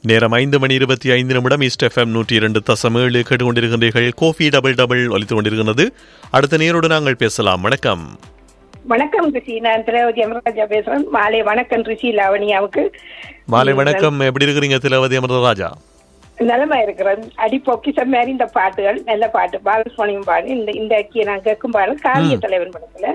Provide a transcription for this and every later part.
நேரம் ஐந்து மணி இருபத்தி ஐந்து நிமிடம் ஈஸ்ட் எஃப்எம் நூற்றி இரண்டு தசம் ஏழு கேட்டுக்கொண்டிருக்கின்றீர்கள் கோஃபி டபுள் டபுள் ஒலித்துக் கொண்டிருக்கிறது அடுத்த நேரோடு நாங்கள் பேசலாம் வணக்கம் வணக்கம் ரிஷி நான் திரௌதி அமரராஜா பேசுறேன் மாலை வணக்கம் ரிஷி லாவணியாவுக்கு மாலை வணக்கம் எப்படி இருக்கிறீங்க திலவதி அமர்தராஜா நலமா இருக்கிறேன் அடி பொக்கிசம் மாதிரி இந்த பாட்டுகள் நல்ல பாட்டு பாலசுவாமியும் பாடு இந்த இந்த அக்கிய நான் கேட்கும் பாடல் காவிய தலைவன் படத்துல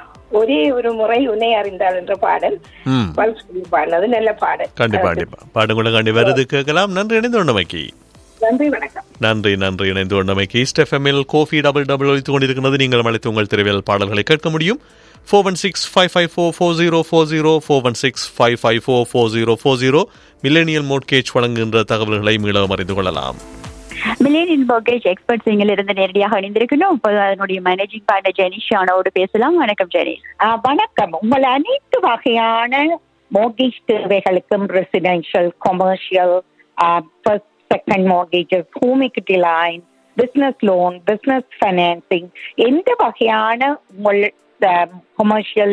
ஒரே ஒரு முறை உன்னை அறிந்தாள் என்ற பாடல் ம் பாலசுவாமி பாடினது நல்ல பாடல் கண்டிப்பா கண்டிப்பா பாடுங்களை கண்டி வருது கேட்கலாம் நன்றி இணைந்து கொண்டமைக்கு நன்றி வணக்கம் நன்றி நன்றி இணைந்து கொண்டமைக்கு ஈஸ்ட் எஃப்எம்மில் கோஃபி டபுள் டபுள் ஒலித்துக் கொண்டிருக்கிறது நீங்கள் அழைத்து உங்கள் திரைவியல் பாடல்களை கேட்க முடியும் four one six five five four four zero four zero four one six five five four four zero four zero millennial mortgage வழங்குகின்ற தகவல்களை மீளவும் அறிந்து கொள்ளலாம் மில்லேனியன் பர்கேஜ் எக்ஸ்பர்ட் இங்கில் இருந்து நேரடியாக இணைந்திருக்கணும் இப்போ அதனுடைய மேனேஜிங் பார்ட்னர் ஜெனிஷானோடு பேசலாம் வணக்கம் ஜெனிஷ் ஆ, வணக்கம் உங்கள் அனைத்து வகையான மோர்கேஜ் தேவைகளுக்கும் residential commercial first second mortgages home equity line business loan business financing எந்த வகையான உங்கள் commercial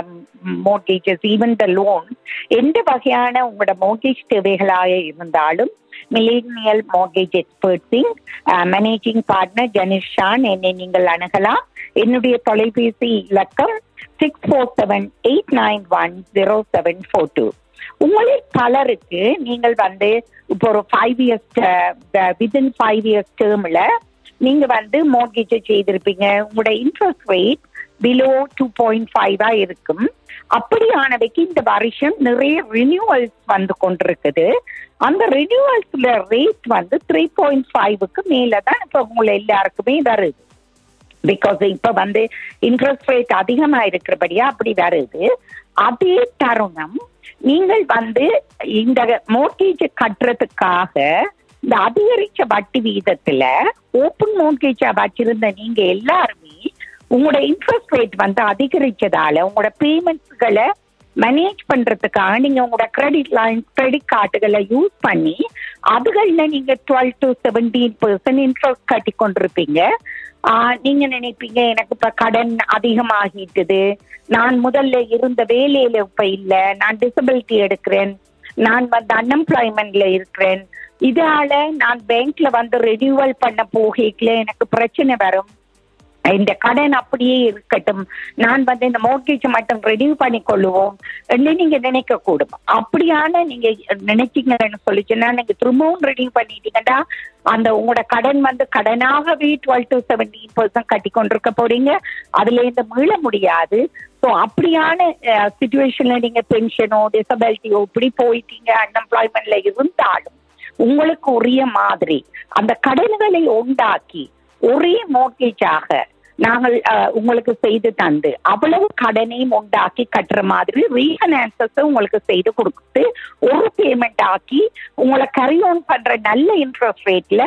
mortgages even the loan எந்த வகையான உங்களோட மோர்கேஜ் தேவைகளாக இருந்தாலும் millennial mortgage experts inc managing partner Janishan என்னை நீங்கள் அணுகலாம் என்னுடைய தொலைபேசி இலக்கம் six four seven eight nine one zero seven four two உங்களில் பலருக்கு நீங்கள் வந்து இப்போ ஒரு five years within five years டேர்ம்ல நீங்க வந்து மோர்கேஜ் செய்திருப்பீங்க உங்களோட interest rate below two point ஃபைவா இருக்கும் அப்படியானவைக்கு இந்த வருஷம் நிறைய ரினியூவல்ஸ் வந்து கொண்டிருக்குது அந்த ரினியூவல்ஸ்ல ரேட் வந்து த்ரீ பாயிண்ட் ஃபைவுக்கு மேல தான் இப்போ உங்களை எல்லாருக்குமே வருது பிகாஸ் இப்ப வந்து இன்ட்ரெஸ்ட் ரேட் அதிகமா இருக்கிறபடியா அப்படி வருது அதே தருணம் நீங்கள் வந்து இந்த மோர்கேஜ் கட்டுறதுக்காக இந்த அதிகரிச்ச வட்டி வீதத்துல ஓப்பன் மோர்கேஜா வச்சிருந்த நீங்க எல்லாருமே உங்களோட இன்ட்ரெஸ்ட் ரேட் வந்து அதிகரிச்சதால உங்களோட பேமெண்ட்ஸ்களை மேனேஜ் பண்றதுக்காக நீங்க உங்களோட கிரெடிட் லைன் கிரெடிட் கார்டுகளை யூஸ் பண்ணி அதுகள்ல நீங்க twelve to seventeen percent interest கட்டி கொண்டிருப்பீங்க ஆஹ் நீங்க நினைப்பீங்க எனக்கு இப்ப கடன் அதிகமாகிட்டுது நான் முதல்ல இருந்த வேலையில இப்ப இல்ல நான் டிசபிலிட்டி எடுக்கிறேன் நான் வந்து அன்எம்ப்ளாய்மெண்ட்ல இருக்கிறேன் இதால நான் பேங்க்ல வந்து ரெனியூவல் பண்ண போகல எனக்கு பிரச்சனை வரும் இந்த கடன் அப்படியே இருக்கட்டும் நான் வந்து இந்த மோர்கேஜ் மட்டும் ரெடியூ பண்ணி கொள்ளுவோம் என்று நீங்க நினைக்க கூடும் அப்படியான நீங்க நினைச்சீங்கன்னு சொல்லிச்சுன்னா நீங்க திரும்பவும் ரெடியூ பண்ணிட்டீங்கன்னா அந்த உங்களோட கடன் வந்து கடனாகவே டுவெல் டு செவன்டீன் பர்சன்ட் கட்டி கொண்டிருக்க போறீங்க அதுல இருந்து மீள முடியாது ஸோ அப்படியான சுச்சுவேஷன்ல நீங்க பென்ஷனோ டிசபிலிட்டியோ இப்படி போயிட்டீங்க அன்எம்ப்ளாய்மெண்ட்ல இருந்தாலும் உங்களுக்கு உரிய மாதிரி அந்த கடன்களை உண்டாக்கி ஒரே மோர்கேஜாக நாங்கள் அஹ், உங்களுக்கு செய்து தந்து அவ்வளவு கடனையும் உண்டாக்கி கட்டுற மாதிரி ரீஃபைனான்சஸ் உங்களுக்கு செய்து கொடுத்து ஒரு பேமெண்ட் ஆக்கி உங்களை கரி ஆன் பண்ற நல்ல இன்ட்ரெஸ்ட் ரேட்ல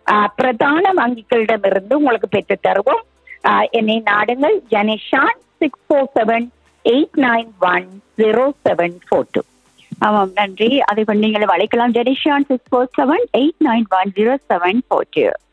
பிரதான வங்கிகளிடமிருந்து உங்களுக்கு பெற்று தருவோம் அஹ், என்னை நாடுங்கள் ஜனிஷான் six four seven eight nine one zero seven four two ஆமாம் நன்றி அதை நீங்கள் அழைக்கலாம் ஜெனிஷான் six four seven eight nine one zero seven four two